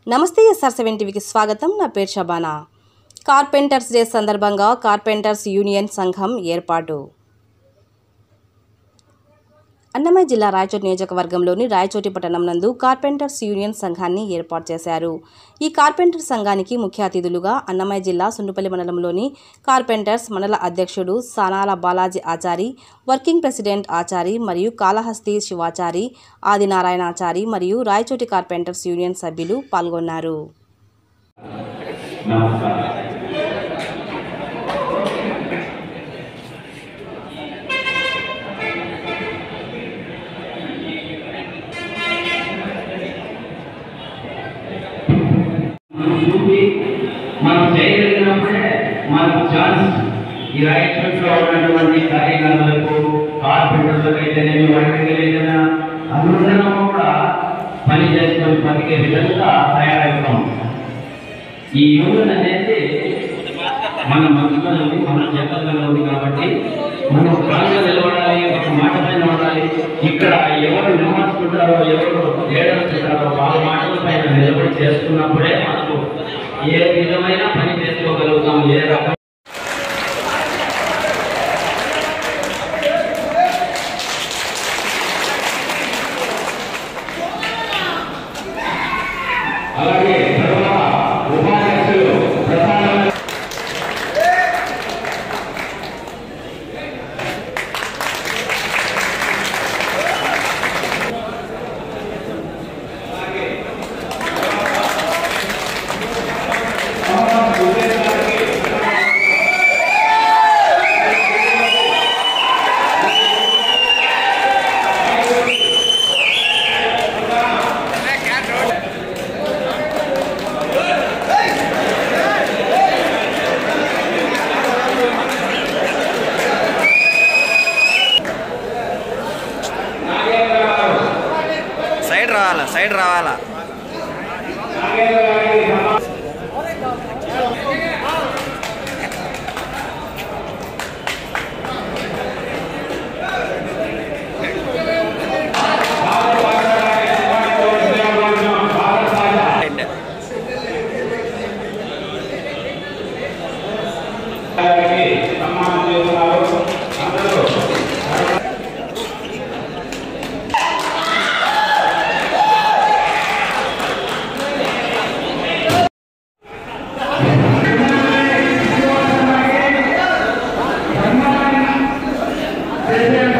నమస్తే SR seven టీవీకి స్వాగతం నా పేరు షబానా కార్పెంటర్స్ డే సందర్భంగా కార్పెంటర్స్ యూనియన్ సంఘం ఏర్పాటు అన్నమయ్య జిల్లా రాయచోటి నియోజకవర్గంలోని రాయచోటి పట్టణం నందు కార్పెంటర్స్ యూనియన్ సంఘాన్ని ఏర్పాటు చేశారు ఈ కార్పెంటర్ సంఘానికి ముఖ్య అతిథులుగా అన్నమయ్య జిల్లా సుండుపల్లి మండలంలోని కార్పెంటర్స్ మండల అధ్యక్షుడు సానాల బాలాజీ ఆచారి వర్కింగ్ ప్రెసిడెంట్ ఆచారి మరియు కాళహస్తి శివాచారి ఆదినారాయణాచారి మరియు రాయచోటి కార్పెంటర్స్ యూనియన్ సభ్యులు పాల్గొన్నారు నమస్కారం మనం చూపి మనం చేయగలిగినప్పుడే మనకు ఛాన్స్ ఈ రైట్ లో ఉన్నటువంటి కార్యకర్తలకు కార్పెంటర్లకు అయితేనేమి వాటికి ఏదైనా అందరం కూడా పని చేసుకొని బతికే విధంగా తయారవుతాం ఈ యూనియన్ అనేది మన మనసులో ఉంది మన చేతల్లో ఉంది కాబట్టి మనం స్ట్రాంగ్గా నిలబడాలి ఒక మాట పైన ఉండాలి ఇక్కడ ఎవరు నిర్మాణిస్తుంటారో ఎవరు ఏడుస్తుంటారో వాళ్ళ మాటల పైన నిలబడి చేసుకున్నప్పుడే మనకు ఏ విధమైన పని చేసుకోగలుగుతాం ఏ రకం అలాగే తర్వాత ఉపాధ్యక్షులు ప్రధాన సైడ్ రావాలా సైడ్ రావాలా ఎండ్. ప్రెసిడెంట్